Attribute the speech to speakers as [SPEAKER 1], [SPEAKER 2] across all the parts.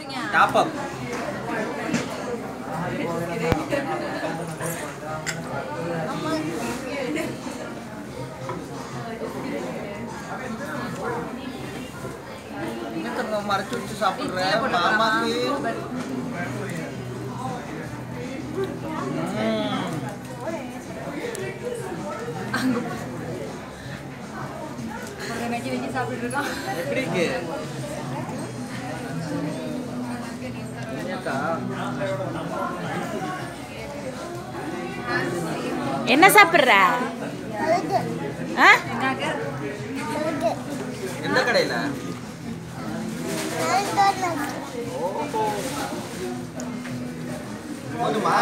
[SPEAKER 1] சாப்பிடுங்க
[SPEAKER 2] top up என்ன மறைச்சு வச்சு சாப்பிடுற மாமாக்கு ம்.
[SPEAKER 1] ஒரு வெஜ்ஜி வெஜ்ஜி சாப்பிட்டு இருக்கோம்
[SPEAKER 2] எப்படி இருக்கு என்னக்கா?
[SPEAKER 3] என்ன சாப்பிட்ற ஆ
[SPEAKER 2] எந்த கடையில ஓஹோ. போதுமா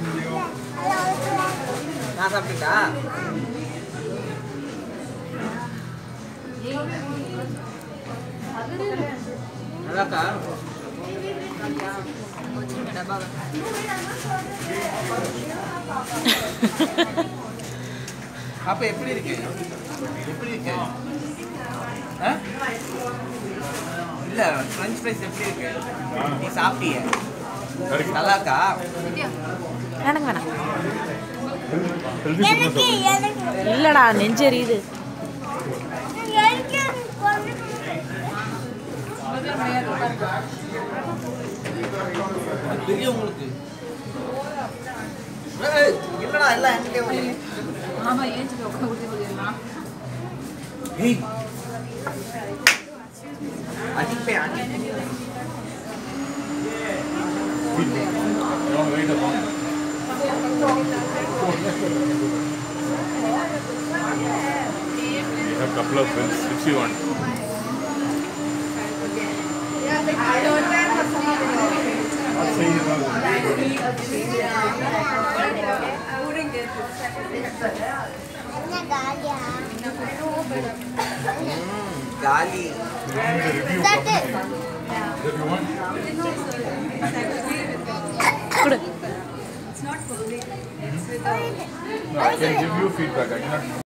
[SPEAKER 2] நான் சாப்பிட்டுட்டா நல்லாக்கா
[SPEAKER 1] வச்சிருங்க டப்பாவை
[SPEAKER 2] அப்ப எப்படி இருக்கு எப்படி இருக்கு ஆ? இல்ல ஃப்ரெஞ்ச் ஃப்ரைஸ் எப்படி இருக்கு நீ சாப்பிட்டிய நல்லாக்கா
[SPEAKER 3] எனக்கு வேணாம் இல்லடா நெஞ்செரியுது
[SPEAKER 2] அது பெரியவங்களுக்கு ஏய், இல்லடா எல்லாம் என்கிட்டே வருது.
[SPEAKER 1] ஆமா ஏஞ்சி போய் உட்காந்து குடிச்சு போயிடலாம்
[SPEAKER 2] ஏய். அடிப்பேன் அடி
[SPEAKER 4] We have couple of films which you want.
[SPEAKER 2] ம், காலி
[SPEAKER 4] That you want?
[SPEAKER 3] கொடு
[SPEAKER 4] No, I can give you feedback. I cannot